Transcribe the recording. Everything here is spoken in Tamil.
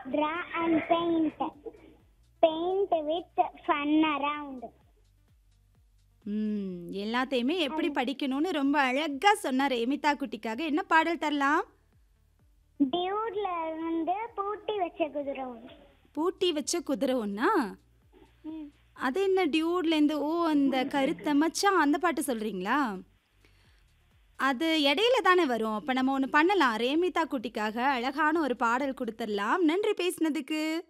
Draw and paint. Paint with fun around. ம் எல்லாத்தையுமே எப்படி படிக்கணும்னு ரொம்ப அழகா சொன்னார் எமிதா குட்டிக்காக என்ன பாடல் தரலாம் டியூட்ல வந்து பூட்டி வச்ச குதிரை ஒன்று பூட்டி வச்ச குதிரை ஒன்றா ம். அது என்ன டியூட்லேருந்து ஓ அந்த கருத்த மச்சான் அந்த பாட்டு சொல்கிறீங்களா அது இடையில தானே வரும் அப்போ நம்ம ஒன்று பண்ணலாம் ரேமிதா குட்டிக்காக அழகான ஒரு பாடல் கொடுத்துடலாம் நன்றி பேசினதுக்கு